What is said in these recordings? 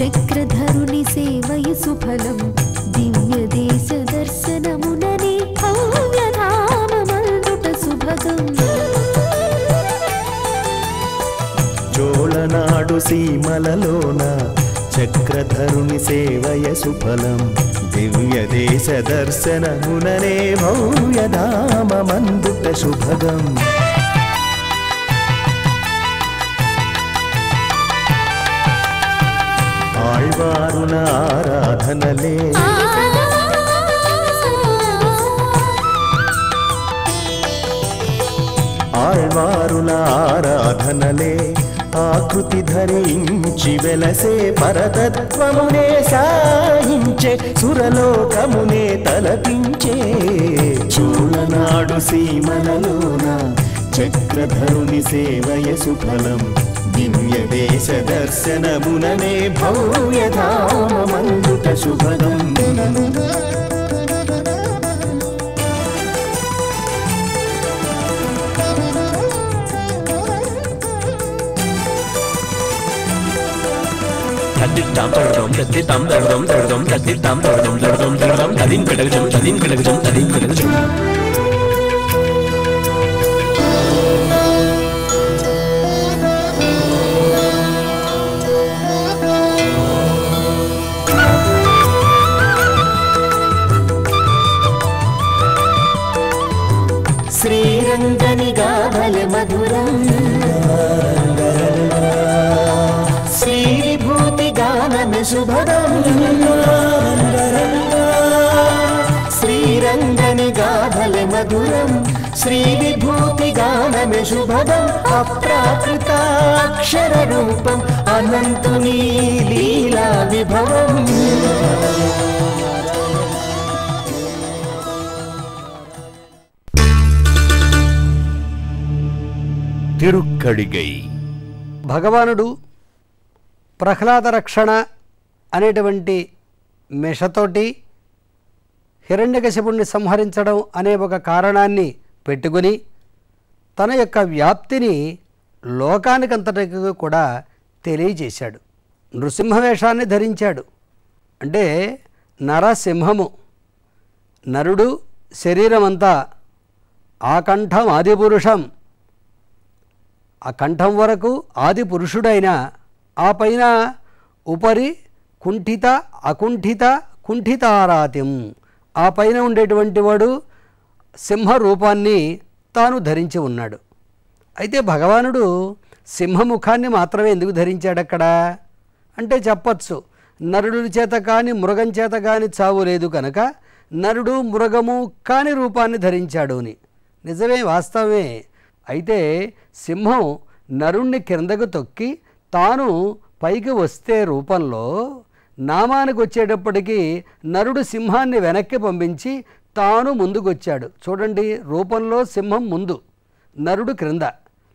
చక్రధరుని సేవయ సుఫలం దివ్య దేశ దర్శనమునని భవ్యధామమందుట సుభగం చోళనాడు సీమలలోన చక్రధరుని సేవయ సుఫలం దివ్య దేశ దర్శనముననే భవ్యధామమందుట శుభగం ఆళ్వారుల ఆరాధనలే ఆళ్వారుల ఆరాధనలే ఆకృతి ధరించి వెలసే పరతత్వమునే సాయించే సురలోకమునే తలపించే చూలనాడు సీమలలోన చక్రధరుని సేవయ సుఫలం దివ్య దేశ దర్శనముననే భవ్యధామమందుట శుభదం తద్దిద్దాం తడదం తద్దిద్దాం తడదం తడదం తద్దిద్దాం తడదం తడదం తడదం తదిం కడగజం తదిం కడగజం తదిం కడగజం శ్రీరంగని గాభల మధురం శ్రీవిభూతి గానన శుభదం శ్రీరంగని గాభల మధురం శ్రీవిభూతి గానన శుభదం అప్రాకృతాక్షర రూపం అనంతుని లీలా విభవం తిరుక్కడిగై భగవానుడు ప్రహ్లాద రక్షణ అనేటువంటి మిషతోటి హిరణ్యకశిపుణ్ణి సంహరించడం అనే ఒక కారణాన్ని పెట్టుకుని తన యొక్క వ్యాప్తిని లోకానికంతటికి కూడా తెలియజేశాడు నృసింహవేషాన్ని ధరించాడు అంటే నరసింహము నరుడు శరీరమంతా ఆకంఠం ఆదిపురుషం ఆ కంఠం వరకు ఆది పురుషుడైన ఆ పైన ఉపరి కుంఠిత అకుంఠిత కుంఠితారాతిం ఆ పైన ఉండేటువంటి వాడు సింహ రూపాన్ని తాను ధరించి ఉన్నాడు అయితే భగవానుడు సింహముఖాన్ని మాత్రమే ఎందుకు ధరించాడు అక్కడ అంటే చెప్పచ్చు నరుడి చేత కాని మృగం చేత కాని చావు లేదు కనుక నరుడు మృగము కాని రూపాన్ని ధరించాడు అని నిజమే వాస్తవమే అయితే సింహం నరుణ్ణి కిందకు తొక్కి తాను పైకి వస్తే రూపంలో నామానికి వచ్చేటప్పటికి నరుడు సింహాన్ని వెనక్కి పంపించి తాను ముందుకొచ్చాడు చూడండి రూపంలో సింహం ముందు నరుడు క్రింద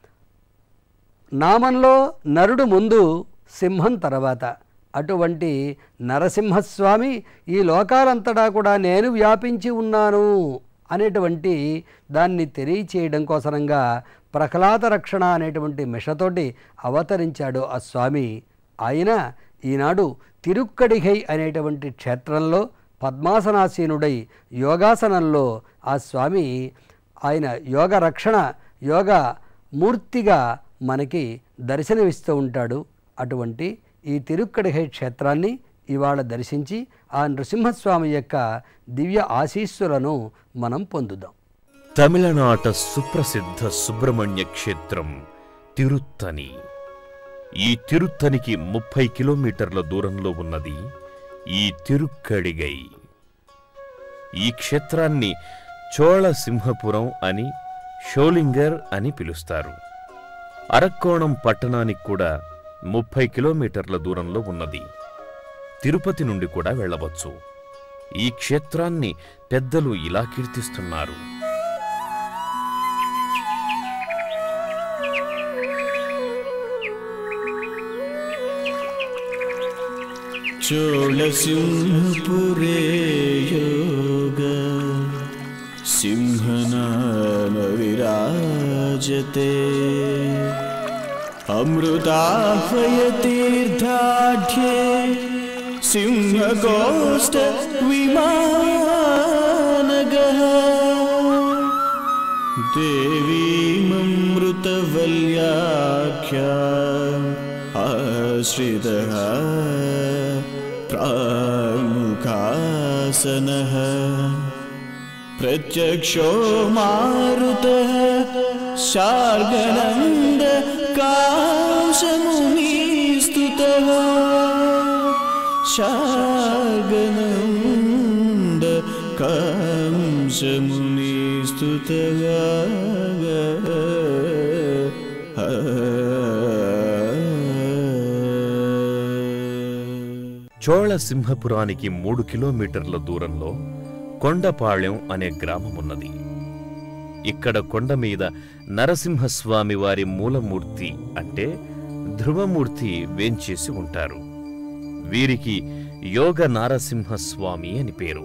నామంలో నరుడు ముందు సింహం తర్వాత అటువంటి నరసింహస్వామి ఈ లోకాలంతటా కూడా నేను వ్యాపించి ఉన్నాను అనేటువంటి దాన్ని తెలియచేయడం కోసరంగా ప్రహ్లాద రక్షణ అనేటువంటి మిషతోటి అవతరించాడు ఆ స్వామి ఆయన ఈనాడు తిరుక్కడిగై అనేటువంటి క్షేత్రంలో పద్మాసనాసీనుడై యోగాసనంలో ఆ స్వామి ఆయన యోగ రక్షణ యోగ మూర్తిగా మనకి దర్శనమిస్తూ ఉంటాడు అటువంటి ఈ తిరుక్కడిగై క్షేత్రాన్ని ఇవాళ దర్శించి ఆ నృసింహస్వామి యొక్క దివ్య ఆశీస్సులను మనం పొందుదాం తమిళనాట సుప్రసిద్ధ సుబ్రహ్మణ్య క్షేత్రం తిరుత్తని ఈ తిరుత్తనికి ముప్పై కిలోమీటర్ల దూరంలో ఉన్నది ఈ తిరుక్కడిగై ఈ క్షేత్రాన్ని చోళ సింహపురం అని షోలింగర్ అని పిలుస్తారు అరక్కోణం పట్టణానికి కూడా ముప్పై కిలోమీటర్ల దూరంలో ఉన్నది తిరుపతి నుండి కూడా వెళ్ళవచ్చు ఈ క్షేత్రాన్ని పెద్దలు ఇలా కీర్తిస్తున్నారు चोळसिंहपुरे योग सिंहनाम विराजते अमृताह्वयतीर्थाढ्ये सिंहकोष्ठविमानगः देवीममृतवल्याख्या आश्रितः प्राङ्मुखासनः प्रत्यक्षो मारुतः शार्गनन्द काशमुनिस्तुतः शार्गनन्द कंसमुनिस्तुतः చోళ సింహపురానికి మూడు కిలోమీటర్ల దూరంలో కొండపాళెం అనే గ్రామమున్నది ఇక్కడ కొండ మీద నరసింహస్వామి వారి మూలమూర్తి అంటే ధ్రువమూర్తి వేంచేసి ఉంటారు వీరికి యోగ నారసింహస్వామి అని పేరు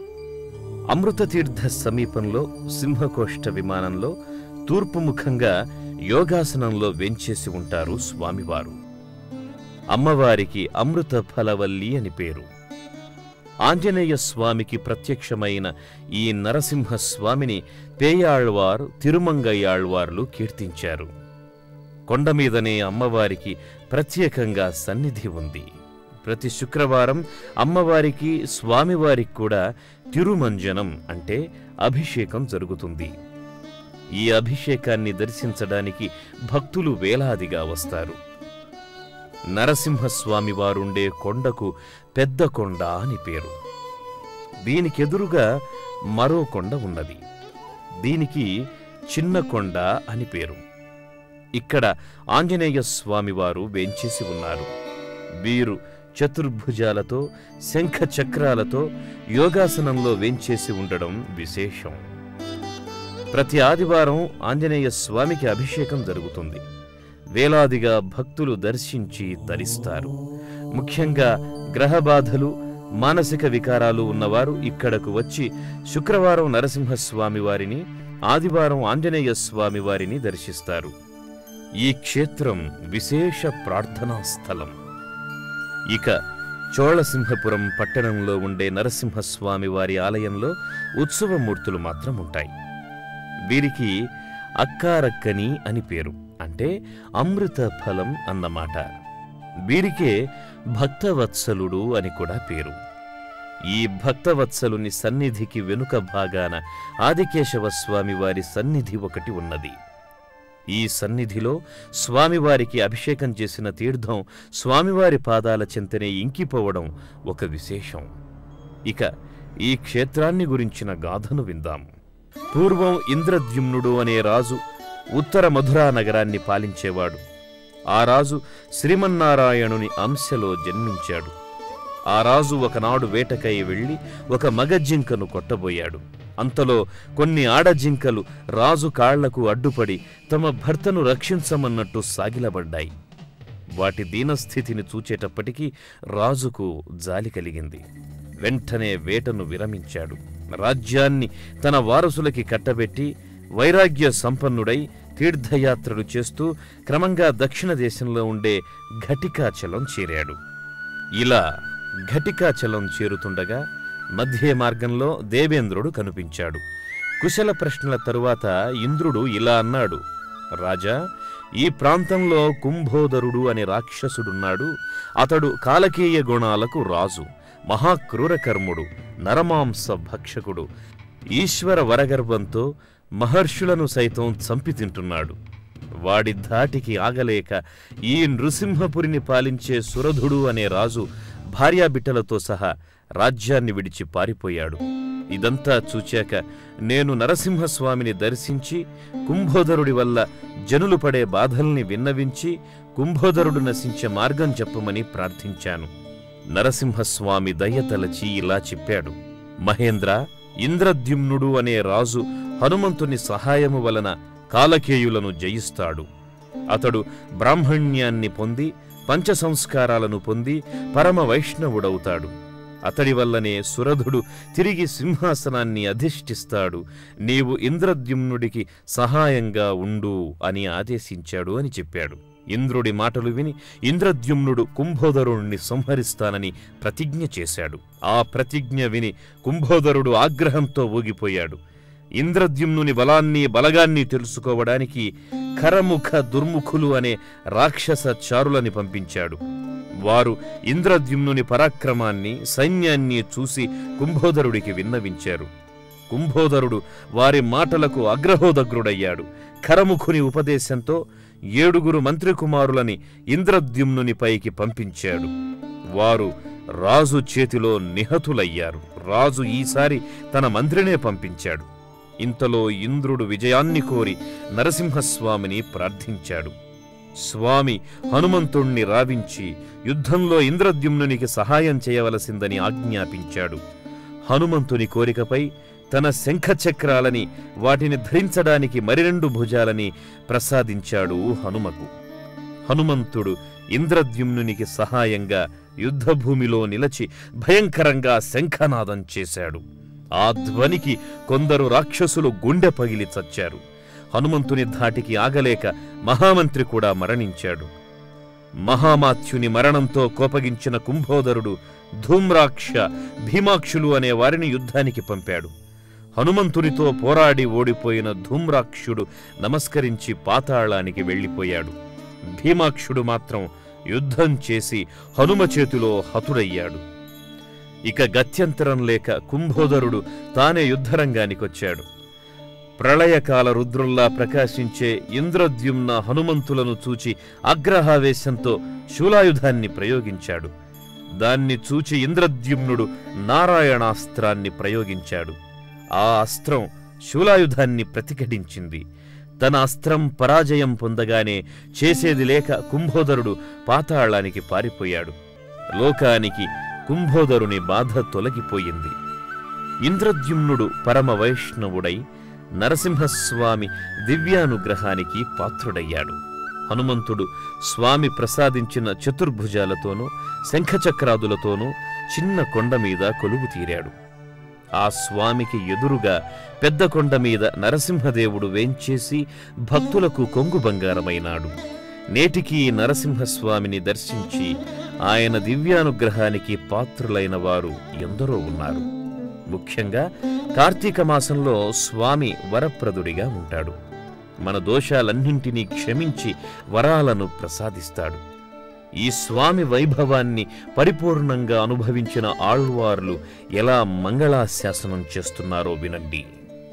అమృతతీర్థ సమీపంలో సింహకోష్ఠ విమానంలో తూర్పు ముఖంగా యోగాసనంలో వేంచేసి ఉంటారు స్వామివారు అమ్మవారికి అమృత ఫలవల్లి అని పేరు ఆంజనేయ స్వామికి ప్రత్యక్షమైన ఈ నరసింహ స్వామిని పేయాళ్వార్ తిరుమంగయ్యాళ్వార్లు కీర్తించారు కొండమీదనే అమ్మవారికి ప్రత్యేకంగా సన్నిధి ఉంది ప్రతి శుక్రవారం అమ్మవారికి స్వామివారికి కూడా తిరుమంజనం అంటే అభిషేకం జరుగుతుంది ఈ అభిషేకాన్ని దర్శించడానికి భక్తులు వేలాదిగా వస్తారు నరసింహస్వామి వారుండే కొండకు పెద్ద కొండ అని పేరు దీనికెదురుగా మరో కొండ ఉన్నది దీనికి చిన్న కొండ అని పేరు ఇక్కడ ఆంజనేయ స్వామివారు వేంచేసి ఉన్నారు వీరు చతుర్భుజాలతో శంఖ చక్రాలతో యోగాసనంలో వేంచేసి ఉండడం విశేషం ప్రతి ఆదివారం ఆంజనేయ స్వామికి అభిషేకం జరుగుతుంది వేలాదిగా భక్తులు దర్శించి తరిస్తారు ముఖ్యంగా గ్రహబాధలు మానసిక వికారాలు ఉన్నవారు ఇక్కడకు వచ్చి శుక్రవారం నరసింహస్వామి వారిని ఆదివారం ఆంజనేయ స్వామి వారిని దర్శిస్తారు ఈ క్షేత్రం విశేష ప్రార్థనా స్థలం ఇక చోళసింహపురం పట్టణంలో ఉండే నరసింహస్వామి వారి ఆలయంలో ఉత్సవమూర్తులు మాత్రం ఉంటాయి వీరికి అక్కారక్కని అని పేరు అంటే అమృత ఫలం అన్నమాట వీరికే భక్తవత్సలుడు అని కూడా పేరు ఈ భక్తవత్సలుని సన్నిధికి వెనుక భాగాన ఆదికేశవ స్వామి వారి సన్నిధి ఒకటి ఉన్నది ఈ సన్నిధిలో స్వామివారికి అభిషేకం చేసిన తీర్థం స్వామివారి పాదాల చెంతనే ఇంకిపోవడం ఒక విశేషం ఇక ఈ క్షేత్రాన్ని గురించిన గాథను విందాం పూర్వం ఇంద్రద్యుమ్నుడు అనే రాజు ఉత్తర మధురా నగరాన్ని పాలించేవాడు ఆ రాజు శ్రీమన్నారాయణుని అంశలో జన్మించాడు ఆ రాజు ఒకనాడు వేటకై వెళ్లి ఒక మగ జింకను కొట్టబోయాడు అంతలో కొన్ని ఆడజింకలు రాజు కాళ్లకు అడ్డుపడి తమ భర్తను రక్షించమన్నట్టు సాగిలబడ్డాయి వాటి దీనస్థితిని చూచేటప్పటికీ రాజుకు జాలి కలిగింది వెంటనే వేటను విరమించాడు రాజ్యాన్ని తన వారసులకి కట్టబెట్టి వైరాగ్య సంపన్నుడై తీర్థయాత్రలు చేస్తూ క్రమంగా దక్షిణ దేశంలో ఉండే ఘటికాచలం చేరాడు ఇలా ఘటికాచలం చేరుతుండగా మధ్య మార్గంలో దేవేంద్రుడు కనిపించాడు కుశల ప్రశ్నల తరువాత ఇంద్రుడు ఇలా అన్నాడు రాజా ఈ ప్రాంతంలో కుంభోదరుడు అనే రాక్షసుడున్నాడు అతడు కాలకేయ గుణాలకు రాజు మహాక్రూరకర్ముడు నరమాంస భక్షకుడు ఈశ్వర వరగర్వంతో మహర్షులను సైతం చంపి తింటున్నాడు వాడి ధాటికి ఆగలేక ఈ నృసింహపురిని పాలించే సురధుడు అనే రాజు భార్యాబిడ్డలతో సహా రాజ్యాన్ని విడిచి పారిపోయాడు ఇదంతా చూచాక నేను నరసింహస్వామిని దర్శించి కుంభోదరుడి వల్ల జనులు పడే బాధల్ని విన్నవించి కుంభోదరుడు నశించే మార్గం చెప్పమని ప్రార్థించాను నరసింహస్వామి దయ్యతలచి ఇలా చెప్పాడు మహేంద్ర ఇంద్రద్యుమ్నుడు అనే రాజు హనుమంతుని సహాయము వలన కాలకేయులను జయిస్తాడు అతడు బ్రాహ్మణ్యాన్ని పొంది పంచ సంస్కారాలను పొంది పరమ వైష్ణవుడవుతాడు అతడి వల్లనే సురధుడు తిరిగి సింహాసనాన్ని అధిష్ఠిస్తాడు నీవు ఇంద్రద్యుమ్నుడికి సహాయంగా ఉండు అని ఆదేశించాడు అని చెప్పాడు ఇంద్రుడి మాటలు విని ఇంద్రద్యుమ్నుడు కుంభోదరుణ్ణి సంహరిస్తానని ప్రతిజ్ఞ చేశాడు ఆ ప్రతిజ్ఞ విని కుంభోదరుడు ఆగ్రహంతో ఊగిపోయాడు ఇంద్రద్యుమ్నుని బలాన్ని బలగాన్ని తెలుసుకోవడానికి ఖరముఖ దుర్ముఖులు అనే రాక్షస చారులని పంపించాడు వారు ఇంద్రద్యుమ్నుని పరాక్రమాన్ని సైన్యాన్ని చూసి కుంభోదరుడికి విన్నవించారు కుంభోదరుడు వారి మాటలకు అగ్రహోదగ్రుడయ్యాడు ఖరముఖుని ఉపదేశంతో ఏడుగురు మంత్రికుమారులని ఇంద్రద్యుమ్నుని పైకి పంపించాడు వారు రాజు చేతిలో నిహతులయ్యారు రాజు ఈసారి తన మంత్రినే పంపించాడు ఇంతలో ఇంద్రుడు విజయాన్ని కోరి నరసింహస్వామిని ప్రార్థించాడు స్వామి హనుమంతుణ్ణి రావించి యుద్ధంలో ఇంద్రద్యుమ్నునికి సహాయం చేయవలసిందని ఆజ్ఞాపించాడు హనుమంతుని కోరికపై తన శంఖచక్రాలని వాటిని ధరించడానికి మరి రెండు భుజాలని ప్రసాదించాడు హనుమకు హనుమంతుడు ఇంద్రద్యుమ్నునికి సహాయంగా యుద్ధభూమిలో నిలచి భయంకరంగా శంఖనాదం చేశాడు ఆ ధ్వనికి కొందరు రాక్షసులు గుండె పగిలి చచ్చారు హనుమంతుని ధాటికి ఆగలేక మహామంత్రి కూడా మరణించాడు మహామాత్యుని మరణంతో కోపగించిన కుంభోదరుడు ధూమ్రాక్ష భీమాక్షులు అనే వారిని యుద్ధానికి పంపాడు హనుమంతునితో పోరాడి ఓడిపోయిన ధూమ్రాక్షుడు నమస్కరించి పాతాళానికి వెళ్ళిపోయాడు భీమాక్షుడు మాత్రం యుద్ధం చేసి హనుమ చేతిలో హతుడయ్యాడు ఇక గత్యంతరం లేక కుంభోదరుడు తానే యుద్ధరంగానికొచ్చాడు ప్రళయకాల రుద్రుల్లా ప్రకాశించే ఇంద్రద్యుమ్న హనుమంతులను చూచి ఆగ్రహావేశంతో శూలాయుధాన్ని ప్రయోగించాడు దాన్ని చూచి ఇంద్రద్యుమ్నుడు నారాయణాస్త్రాన్ని ప్రయోగించాడు ఆ అస్త్రం శూలాయుధాన్ని ప్రతిఘటించింది తన అస్త్రం పరాజయం పొందగానే చేసేది లేక కుంభోదరుడు పాతాళానికి పారిపోయాడు లోకానికి కుంభోదరుని బాధ తొలగిపోయింది ఇంద్రద్యుమ్నుడు పరమ వైష్ణవుడై నరసింహస్వామి దివ్యానుగ్రహానికి పాత్రుడయ్యాడు హనుమంతుడు స్వామి ప్రసాదించిన చతుర్భుజాలతోనూ శంఖచక్రాదులతోనూ చిన్న కొండ మీద కొలువు తీరాడు ఆ స్వామికి ఎదురుగా పెద్ద కొండ మీద నరసింహదేవుడు వేంచేసి భక్తులకు కొంగు బంగారమైనాడు నేటికి ఈ నరసింహస్వామిని దర్శించి ఆయన దివ్యానుగ్రహానికి పాత్రులైన వారు ఎందరో ఉన్నారు ముఖ్యంగా కార్తీక మాసంలో స్వామి వరప్రదుడిగా ఉంటాడు మన దోషాలన్నింటినీ క్షమించి వరాలను ప్రసాదిస్తాడు ఈ స్వామి వైభవాన్ని పరిపూర్ణంగా అనుభవించిన ఆళ్వార్లు ఎలా మంగళాశాసనం చేస్తున్నారో వినండి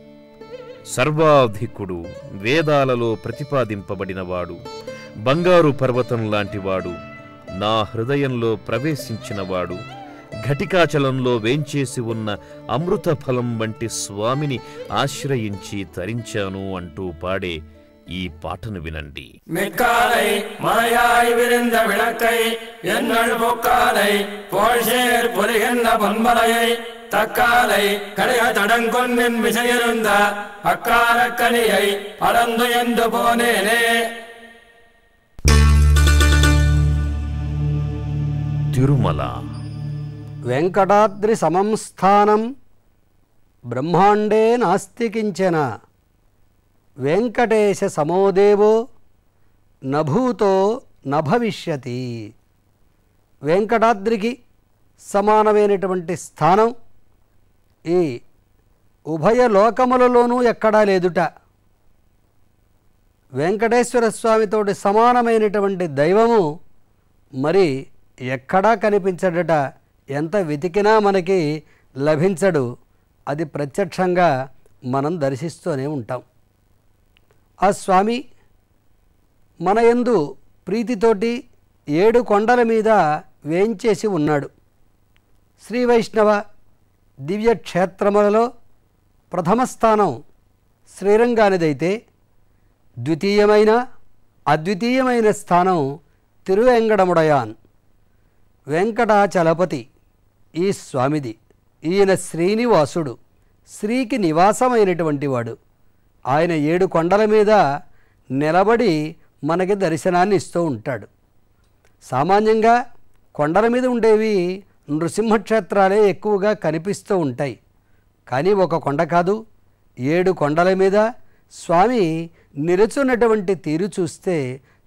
సర్వాధికుడు వేదాలలో ప్రతిపాదింపబడినవాడు బంగారు పర్వతం లాంటివాడు నా హృదయంలో ప్రవేశించినవాడు ఘటికాచలంలో వేంచేసి ఉన్న అమృత ఫలం వంటి స్వామిని ఆశ్రయించి తరించాను అంటూ పాడే ఈ పాటను వినండి மிக்காலை மலையாய் விரிந்த விளக்கை என்னள் பொக்காலை போழ்சேர் பொலிகின்ற பொன்மலையை தக்காலை கடைய தடங்கொன்னின் விசையிருந்த அக்காலக்கனியை அளந்துயர்ந்து போனேனே తిరుమల వెంకటాద్రి సమం స్థానం బ్రహ్మాండే నాస్తి కించన వెంకటేశ సమోదేవో నభూతో నభవిష్యతి వెంకటాద్రికి సమానమైనటువంటి స్థానం ఈ ఉభయ లోకములలోనూ ఎక్కడా లేదుట వెంకటేశ్వర స్వామితోటి సమానమైనటువంటి దైవము మరి ఎక్కడా కనిపించడట ఎంత వెతికినా మనకి లభించడు అది ప్రత్యక్షంగా మనం దర్శిస్తూనే ఉంటాం ఆ స్వామి మన యందు ప్రీతితోటి ఏడు కొండల మీద వేంచేసి ఉన్నాడు శ్రీ వైష్ణవ దివ్య క్షేత్రములలో ప్రథమ స్థానం శ్రీరంగానిదైతే ద్వితీయమైన అద్వితీయమైన స్థానం తిరువెంగడముడయాన్ వెంకటాచలపతి ఈ స్వామిది ఈయన శ్రీనివాసుడు శ్రీకి నివాసమైనటువంటి వాడు ఆయన ఏడు కొండల మీద నిలబడి మనకి దర్శనాన్ని ఇస్తూ ఉంటాడు సామాన్యంగా కొండల మీద ఉండేవి నృసింహక్షేత్రాలే ఎక్కువగా కనిపిస్తూ ఉంటాయి కానీ ఒక కొండ కాదు ఏడు కొండల మీద స్వామి నిలుచున్నటువంటి తీరు చూస్తే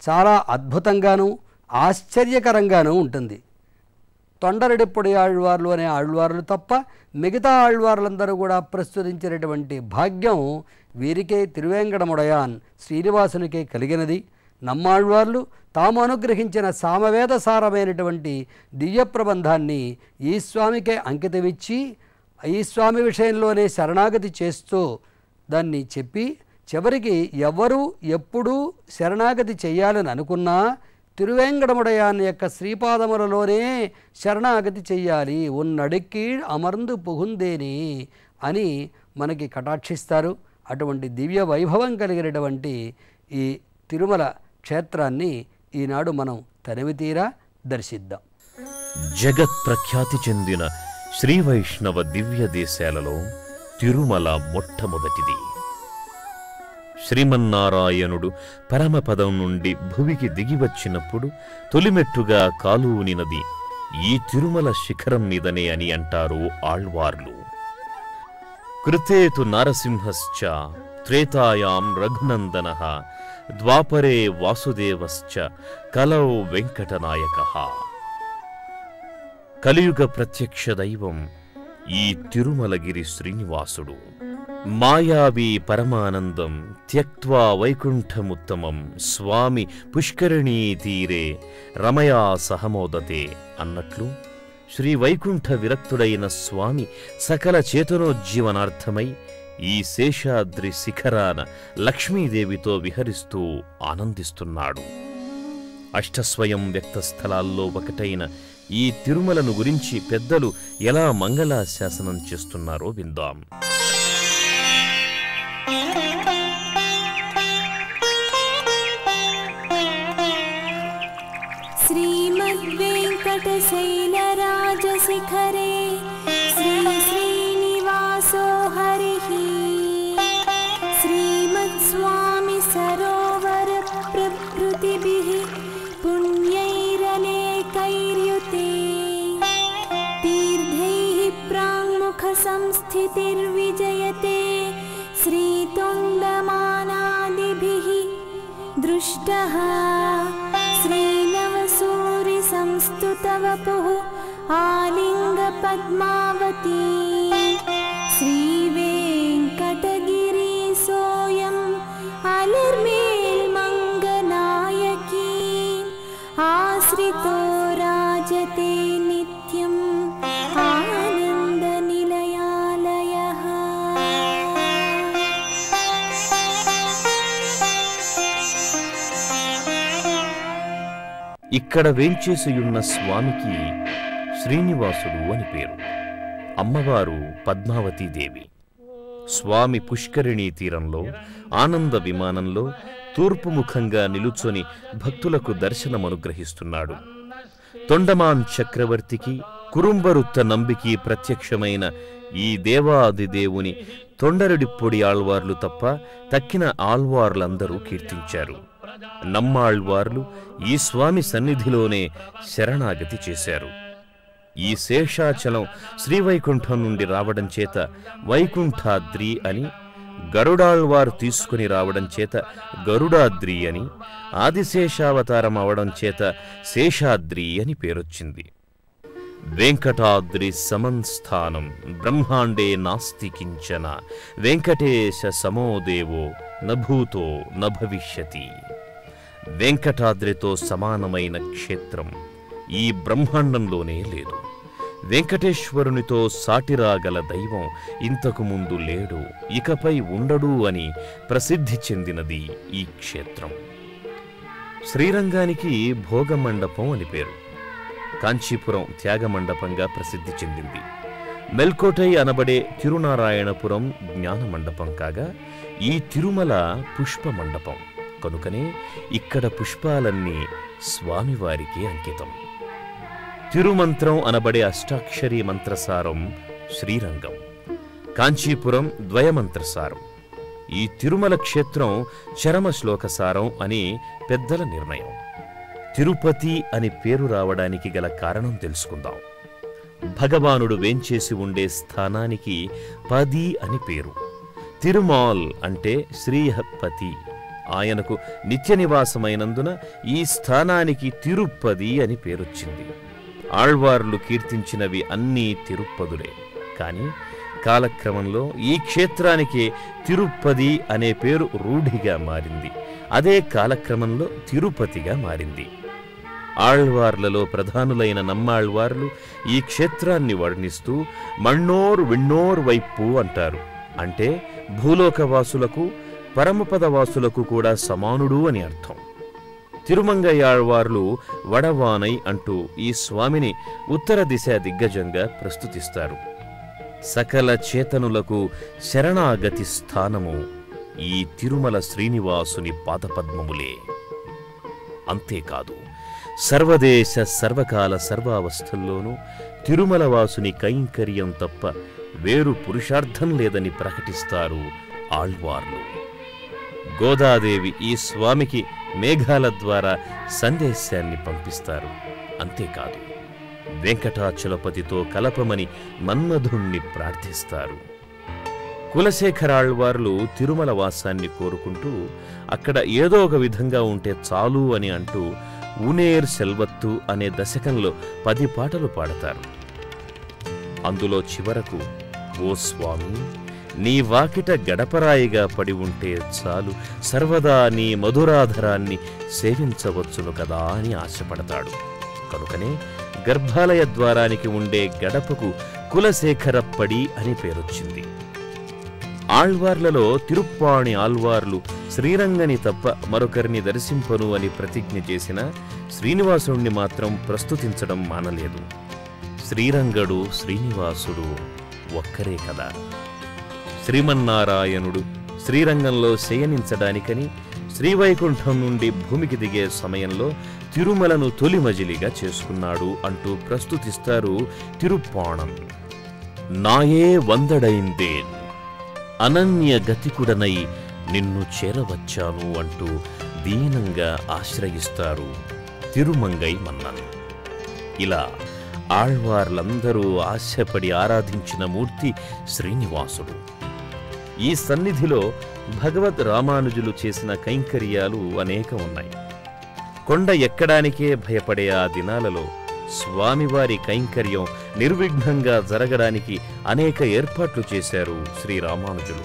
చాలా అద్భుతంగాను ఆశ్చర్యకరంగాను ఉంటుంది తొండరెడిప్పొడి ఆళ్వార్లు అనే ఆళ్వార్లు తప్ప మిగతా ఆళ్వార్లందరూ కూడా ప్రస్తుతించినటువంటి భాగ్యం వీరికే తిరువేంకటముడయాన్ శ్రీనివాసునికే కలిగినది నమ్మాళ్వార్లు తాము అనుగ్రహించిన సామవేద సారమైనటువంటి దివ్య ప్రబంధాన్ని ఈ స్వామికే అంకితమిచ్చి ఈ స్వామి విషయంలోనే శరణాగతి చేస్తూ దాన్ని చెప్పి చివరికి ఎవరు ఎప్పుడూ శరణాగతి చేయాలని అనుకున్నా తిరువేంకటముడయాన్ యొక్క శ్రీపాదములలోనే శరణాగతి చెయ్యాలి ఉన్నడికి అమర్ందు పుగుందేని అని మనకి కటాక్షిస్తారు అటువంటి దివ్య వైభవం కలిగినటువంటి ఈ తిరుమల క్షేత్రాన్ని ఈనాడు మనం తనివితీరా దర్శిద్దాం జగత్ ప్రఖ్యాతి చెందిన శ్రీ వైష్ణవ దివ్య దేశాలలో తిరుమల మొట్టమొదటిది శ్రీమన్నారాయణుడు పరమపదం నుండి భువికి దిగివచ్చినప్పుడు తొలిమెట్టుగా కాలూనినది ఈ తిరుమల శిఖరం మీదనే అని అంటారు ఆళ్వార్లు కృతేతు నారసింహశ్చ త్రేతాయాం రఘునందన ద్వాపరే వాసుదేవశ్చ కలౌ వెంకటనాయకః కలియుగ ప్రత్యక్ష దైవం ఈ తిరుమలగిరి శ్రీనివాసుడు మాయావి పరమానందం త్యక్వా వైకుంఠముత్తమం స్వామి పుష్కరిణీ తీరే రమయా సహమోదతే అన్నట్లు శ్రీ వైకుంఠ విరక్తుడైన స్వామి సకల చేతనోజ్జీవనార్థమై ఈ శేషాద్రి శిఖరాన లక్ష్మీదేవితో విహరిస్తూ ఆనందిస్తున్నాడు అష్టస్వయం వ్యక్త స్థలాల్లో ఒకటైన ఈ తిరుమలను గురించి పెద్దలు ఎలా మంగళాశాసనం చేస్తున్నారో విందాం श्रीमद्वेङ्कटशैलराजशिखरे श्रीश्रीनिवासो हरिः श्रीमत्स्वामि सरोवरप्रभृतिभिः पुण्यैरनेकैर्युते तीर्थैः प्राङ्मुखसंस्थितिर्विजयते श्रीतुण्डमानादिभिः दृष्टः श्रीनवसूरिसंस्तुतवपुः आलिङ्गपद्मावती श्रीवेङ्कटगिरीसोऽयम् अलिर्मेल्मङ्गनायकी आश्रितो राजते नित्यम् आनन्दनिलयालयः ఇక్కడ వేంచేసియున్న స్వామికి శ్రీనివాసుడు అని పేరు అమ్మవారు పద్మావతీదేవి స్వామి పుష్కరిణీ తీరంలో ఆనంద విమానంలో తూర్పు ముఖంగా నిలుచొని భక్తులకు దర్శనమనుగ్రహిస్తున్నాడు తొండమాన్ చక్రవర్తికి కురుంబరుత్త నంబికి ప్రత్యక్షమైన ఈ దేవాదిదేవుని తొండరడిప్పొడి ఆళ్వార్లు తప్ప తక్కిన ఆళ్వార్లందరూ కీర్తించారు నమ్మాళ్వార్లు ఈ స్వామి సన్నిధిలోనే శరణాగతి చేశారు ఈ శేషాచలం శ్రీవైకుంఠం నుండి రావడం చేత వైకుంఠాద్రి అని గరుడాళ్వారు తీసుకుని రావడం చేత గరుడాద్రి అని ఆదిశేషావతారం అవడం చేత శేషాద్రి అని పేరొచ్చింది వెంకటాద్రి సమంస్థానం బ్రహ్మాండే నాస్తి కించన వెంకటేశ సమోదేవో నభూతో నభవిష్యతి వెంకటాద్రితో సమానమైన క్షేత్రం ఈ బ్రహ్మాండంలోనే లేదు వెంకటేశ్వరునితో సాటిరాగల దైవం ఇంతకు ముందు లేడు ఇకపై ఉండడు అని ప్రసిద్ధి చెందినది ఈ క్షేత్రం శ్రీరంగానికి భోగమండపం అని పేరు కాంచీపురం త్యాగమండపంగా ప్రసిద్ధి చెందింది మెల్కోటై అనబడే తిరునారాయణపురం జ్ఞాన మండపం కాగా ఈ తిరుమల పుష్ప మండపం కనుకనే ఇక్కడ పుష్పాలన్నీ స్వామివారికి అంకితం తిరుమంత్రం అనబడే అష్టాక్షరీ మంత్రసారం శ్రీరంగం కాంచీపురం ద్వయమంత్రసారం ఈ తిరుమల క్షేత్రం చరమ శ్లోకసారం అని పెద్దల నిర్ణయం తిరుపతి అని పేరు రావడానికి గల కారణం తెలుసుకుందాం భగవానుడు వేంచేసి ఉండే స్థానానికి పది అని పేరు తిరుమాల్ అంటే శ్రీహపతి ఆయనకు నిత్య నివాసమైనందున ఈ స్థానానికి తిరుప్పది అని పేరొచ్చింది ఆళ్వార్లు కీర్తించినవి అన్నీ తిరుప్పదులే కాని కాలక్రమంలో ఈ క్షేత్రానికే తిరుప్పది అనే పేరు రూఢిగా మారింది అదే కాలక్రమంలో తిరుపతిగా మారింది ఆళ్వార్లలో ప్రధానులైన నమ్మాళ్వార్లు ఈ క్షేత్రాన్ని వర్ణిస్తూ మಣ್ಣోర్ విಣ್ಣోర్ వైపు అంటారు అంటే భూలోకవాసులకు పరమపదవాసులకు కూడా సమానుడు అని అర్థం తిరుమంగయాళ్వార్లు వడవానై అంటూ ఈ స్వామిని ఉత్తర దిశ దిగ్గజంగా ప్రస్తుతిస్తారు సకల చేతనులకు శరణాగతి స్థానము ఈ తిరుమల శ్రీనివాసుని పాదపద్మములే అంతేకాదు సర్వదేశ సర్వకాల సర్వావస్థల్లోనూ తిరుమల వాసుని కైంకర్యం తప్ప వేరు పురుషార్థం లేదని ప్రకటిస్తారు ఆళ్వార్లు గోదాదేవి ఈ స్వామికి మేఘాల ద్వారా సందేశాన్ని పంపిస్తారు అంతేకాదు వెంకటాచలపతితో కలపమని మన్మధుణ్ణి ప్రార్థిస్తారు కులశేఖరాళ్వార్లు తిరుమల వాసాన్ని కోరుకుంటూ అక్కడ ఏదో ఒక విధంగా ఉంటే చాలు అని అంటూ ఊనేర్ సెల్వత్తు అనే దశకంలో పది పాటలు పాడతారు అందులో చివరకు ఓ స్వామి నీ వాకిట గడపరాయిగా పడి ఉంటే చాలు సర్వదా నీ మధురాధరాన్ని సేవించవచ్చును కదా అని ఆశపడతాడు కనుకనే గర్భాలయ ద్వారానికి ఉండే గడపకు కులశేఖరప్పడి అని పేరొచ్చింది ఆళ్వార్లలో తిరుప్పాణి ఆళ్వార్లు శ్రీరంగని తప్ప మరొకరిని దర్శింపను అని ప్రతిజ్ఞ చేసిన శ్రీనివాసుణ్ణి మాత్రం ప్రస్తుతించడం మానలేదు శ్రీరంగడు శ్రీనివాసుడు ఒక్కరే కదా శ్రీమన్నారాయణుడు శ్రీరంగంలో శయనించడానికని శ్రీవైకుంఠం నుండి భూమికి దిగే సమయంలో తిరుమలను తొలి మజిలిగా చేసుకున్నాడు అంటూ ప్రస్తుతిస్తారు తిరుప్పాణం నాయే వందడైందేన్ అనన్య గతికుడనై నిన్ను చేరవచ్చాను అంటూ దీనంగా ఆశ్రయిస్తారు తిరుమంగై మన్నన్ ఇలా ఆళ్వార్లందరూ ఆశపడి ఆరాధించిన మూర్తి శ్రీనివాసుడు ఈ సన్నిధిలో భగవద్ రామానుజులు చేసిన కైంకర్యాలు అనేక ఉన్నాయి కొండ ఎక్కడానికే భయపడే ఆ దినాలలో స్వామివారి కైంకర్యం నిర్విఘ్నంగా జరగడానికి అనేక ఏర్పాట్లు చేశారు శ్రీరామానుజులు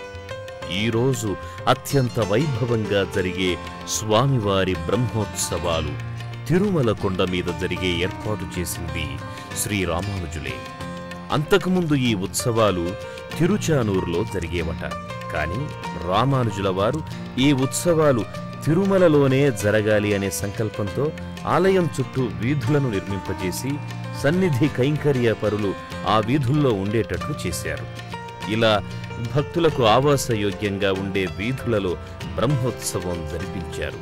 ఈరోజు అత్యంత వైభవంగా జరిగే స్వామివారి బ్రహ్మోత్సవాలు తిరుమల కొండ మీద జరిగే ఏర్పాటు చేసింది శ్రీరామానుజులే అంతకుముందు ఈ ఉత్సవాలు తిరుచానూరులో జరిగేవట కానీ రామానుజుల వారు ఈ ఉత్సవాలు తిరుమలలోనే జరగాలి అనే సంకల్పంతో ఆలయం చుట్టూ వీధులను నిర్మింపజేసి సన్నిధి కైంకర్య పరులు ఆ వీధుల్లో ఉండేటట్లు చేశారు ఇలా భక్తులకు ఆవాసయోగ్యంగా ఉండే వీధులలో బ్రహ్మోత్సవం జరిపించారు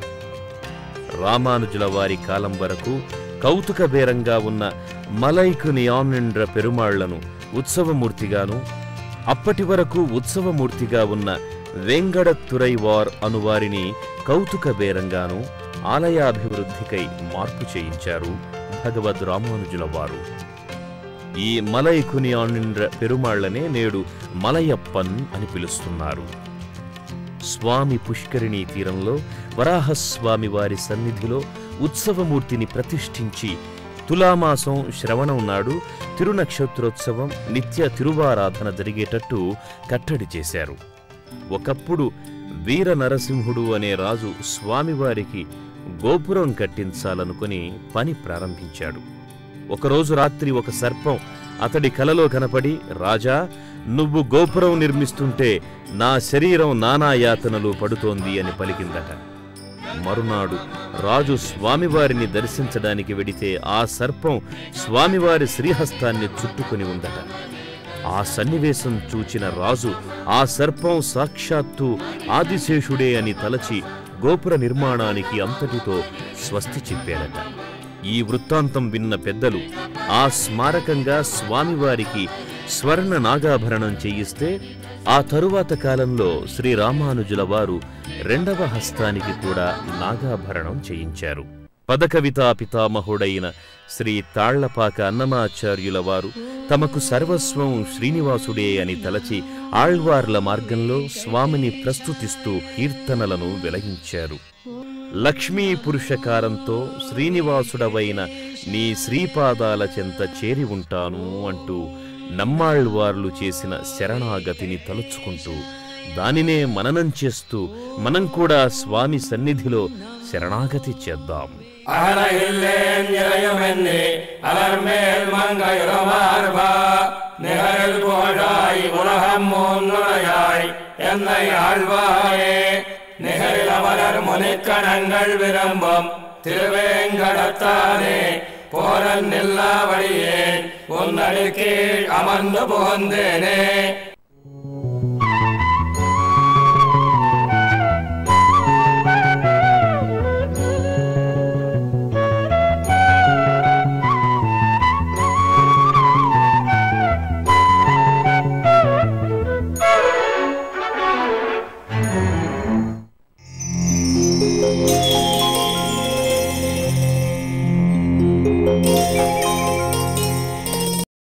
రామానుజుల వారి కాలం వరకు కౌతుకబేరంగా ఉన్న మలైకుని ఆమ్నిండ్ర పెరుమాళ్లను ఉత్సవమూర్తిగాను అప్పటి వరకు ఉత్సవమూర్తిగా ఉన్న వెంగడత్తురైవార్ అనువారిని కౌతుకబేరంగాను ఆలయాభివృద్ధికై మార్పు చేయించారు భగవద్ రామానుజుల వారు ఈ మలైకుని ఆనిండ్ర పెరుమాళ్లనే నేడు మలయప్పన్ అని పిలుస్తున్నారు స్వామి పుష్కరిణీ తీరంలో వరాహస్వామి వారి సన్నిధిలో ఉత్సవమూర్తిని ప్రతిష్ఠించి తులామాసం శ్రవణం నాడు తిరునక్షత్రోత్సవం నిత్య తిరువారాధన జరిగేటట్టు కట్టడి చేశారు ఒకప్పుడు వీర నరసింహుడు అనే రాజు స్వామివారికి గోపురం కట్టించాలనుకుని పని ప్రారంభించాడు ఒకరోజు రాత్రి ఒక సర్పం అతడి కలలో కనపడి రాజా నువ్వు గోపురం నిర్మిస్తుంటే నా శరీరం నానా యాతనలు పడుతోంది అని పలికిందట మరునాడు రాజు స్వామివారిని దర్శించడానికి వెడితే ఆ సర్పం స్వామివారి శ్రీహస్తాన్ని చుట్టుకుని ఉందట ఆ సన్నివేశం చూచిన రాజు ఆ సర్పం సాక్షాత్తు ఆదిశేషుడే అని తలచి గోపుర నిర్మాణానికి అంతటితో స్వస్తి చెప్పారట ఈ వృత్తాంతం విన్న పెద్దలు ఆ స్మారకంగా స్వామివారికి స్వర్ణ నాగాభరణం చేయిస్తే ఆ తరువాత కాలంలో శ్రీరామానుజుల వారు రెండవ హస్తానికి కూడా నాగాభరణం చేయించారు పదకవితా పితామహుడైన శ్రీ తాళ్లపాక అన్నమాచార్యుల వారు తమకు సర్వస్వం శ్రీనివాసుడే అని తలచి ఆళ్వార్ల మార్గంలో స్వామిని ప్రస్తుతిస్తూ కీర్తనలను వెలగించారు లక్ష్మీ పురుషకారంతో శ్రీనివాసుడవైన నీ శ్రీపాదాల చెంత చేరి ఉంటాను అంటూ నమ్మాళ్వార్లు చేసిన శరణాగతిని తలుచుకుంటూ దానినే మననం చేస్తూ మనం కూడా స్వామి సన్నిధిలో శరణాగతి చేద్దాం அகலையில்லேன் இறையுமென்னி அலர்மேல் மங்கையுறமார்பா நிகரில் போழாய் உலகம் மூன்னுடையாய் என்னை ஆழ்வாயே நிகரில் அமரர் முனிக்கணங்கள் விரும்பும் திருவேங்கடத்தானே போரன் நில்லாவடியேன் உன்னடி கீழ் அமர்ந்து புகுந்தேனே